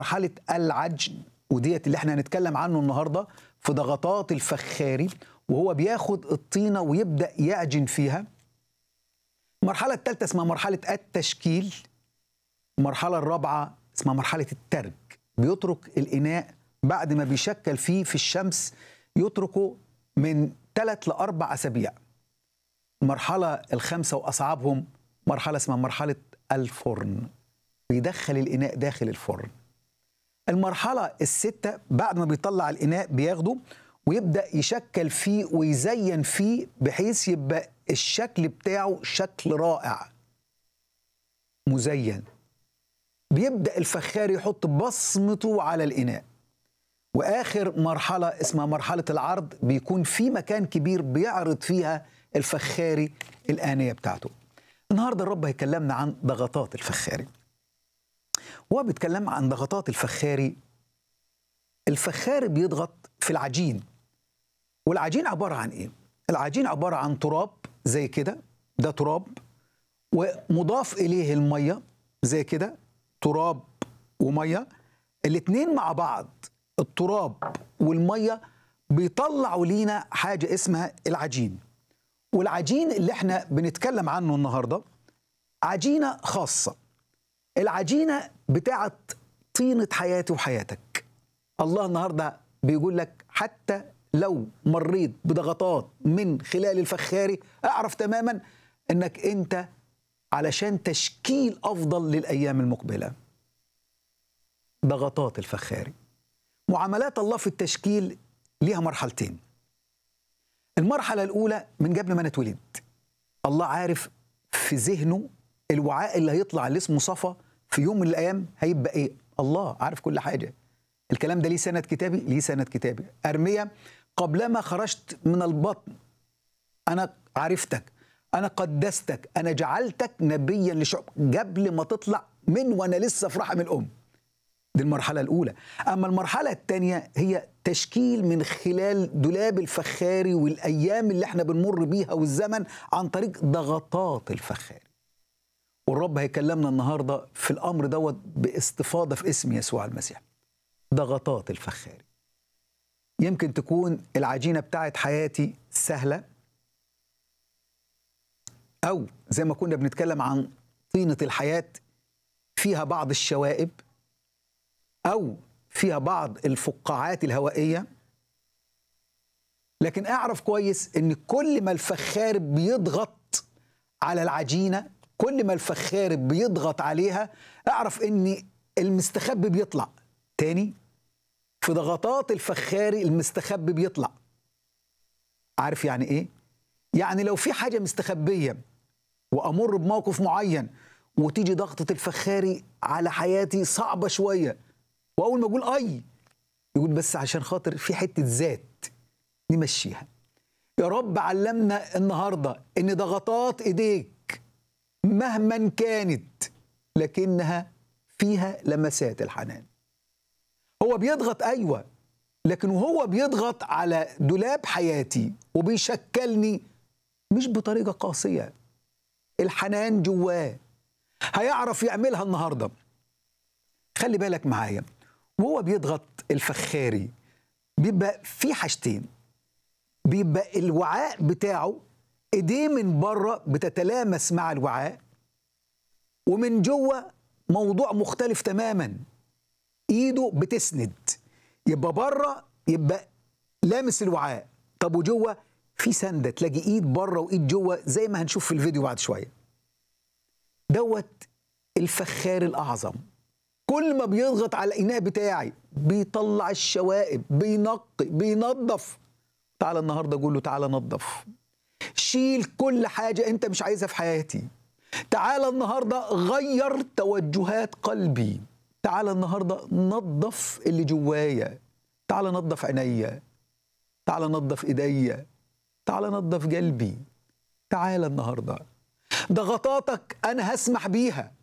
مرحله العجن وديت اللي احنا هنتكلم عنه النهارده في ضغطات الفخاري وهو بياخد الطينه ويبدا يعجن فيها المرحله الثالثه اسمها مرحله التشكيل المرحله الرابعه اسمها مرحله الترك بيترك الاناء بعد ما بيشكل فيه في الشمس يتركه من ثلاث لاربع اسابيع المرحله الخامسه واصعبهم مرحله اسمها مرحله الفرن بيدخل الاناء داخل الفرن المرحله السته بعد ما بيطلع الاناء بياخده ويبدا يشكل فيه ويزين فيه بحيث يبقى الشكل بتاعه شكل رائع مزين بيبدا الفخار يحط بصمته على الاناء واخر مرحله اسمها مرحله العرض بيكون في مكان كبير بيعرض فيها الفخاري الانيه بتاعته النهارده الرب هيكلمنا عن ضغطات الفخاري وهو بيتكلم عن ضغطات الفخاري الفخاري بيضغط في العجين والعجين عباره عن ايه العجين عباره عن تراب زي كده ده تراب ومضاف اليه الميه زي كده تراب وميه الاتنين مع بعض التراب والميه بيطلعوا لينا حاجه اسمها العجين والعجين اللي احنا بنتكلم عنه النهارده عجينه خاصه العجينه بتاعت طينه حياتي وحياتك الله النهارده بيقول لك حتى لو مريت بضغطات من خلال الفخاري اعرف تماما انك انت علشان تشكيل افضل للايام المقبله ضغطات الفخاري معاملات الله في التشكيل ليها مرحلتين المرحله الاولى من قبل ما نتولد الله عارف في ذهنه الوعاء اللي هيطلع اللي اسمه صفا في يوم من الايام هيبقى ايه الله عارف كل حاجه الكلام ده ليه سند كتابي ليه سند كتابي ارميا قبلما خرجت من البطن انا عرفتك انا قدستك انا جعلتك نبيا لشعب قبل ما تطلع من وانا لسه في رحم الام دي المرحلة الأولى أما المرحلة الثانية هي تشكيل من خلال دولاب الفخاري والأيام اللي احنا بنمر بيها والزمن عن طريق ضغطات الفخاري والرب هيكلمنا النهاردة في الأمر دوت باستفاضة في اسم يسوع المسيح ضغطات الفخاري يمكن تكون العجينة بتاعت حياتي سهلة أو زي ما كنا بنتكلم عن طينة الحياة فيها بعض الشوائب أو فيها بعض الفقاعات الهوائية لكن اعرف كويس ان كل ما الفخار بيضغط على العجينة كل ما الفخار بيضغط عليها اعرف ان المستخبي بيطلع تاني في ضغطات الفخاري المستخبي بيطلع عارف يعني ايه يعني لو في حاجة مستخبية وامر بموقف معين وتيجي ضغطة الفخاري على حياتي صعبة شوية واول ما اقول اي يقول بس عشان خاطر في حته ذات نمشيها يا رب علمنا النهارده ان ضغطات ايديك مهما كانت لكنها فيها لمسات الحنان هو بيضغط ايوه لكن وهو بيضغط على دولاب حياتي وبيشكلني مش بطريقه قاسيه الحنان جواه هيعرف يعملها النهارده خلي بالك معايا وهو بيضغط الفخاري بيبقى في حاجتين بيبقى الوعاء بتاعه ايديه من بره بتتلامس مع الوعاء ومن جوه موضوع مختلف تماما ايده بتسند يبقى بره يبقى لامس الوعاء طب وجوه في سنده تلاقي ايد بره وايد جوه زي ما هنشوف في الفيديو بعد شويه دوت الفخار الاعظم كل ما بيضغط على الاناء بتاعي بيطلع الشوائب بينقي بينظف تعالى النهارده اقول له تعالى نظف شيل كل حاجه انت مش عايزها في حياتي تعالى النهارده غير توجهات قلبي تعالى النهارده نظف اللي جوايا تعالى نظف عينيا تعالى نظف ايديا تعالى نظف قلبي تعالى النهارده ضغطاتك انا هسمح بيها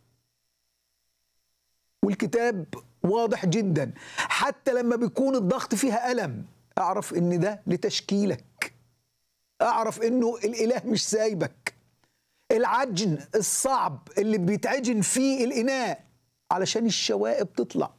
والكتاب واضح جدا حتى لما بيكون الضغط فيها ألم أعرف إن ده لتشكيلك أعرف إنه الإله مش سايبك العجن الصعب اللي بيتعجن فيه الإناء علشان الشوائب تطلع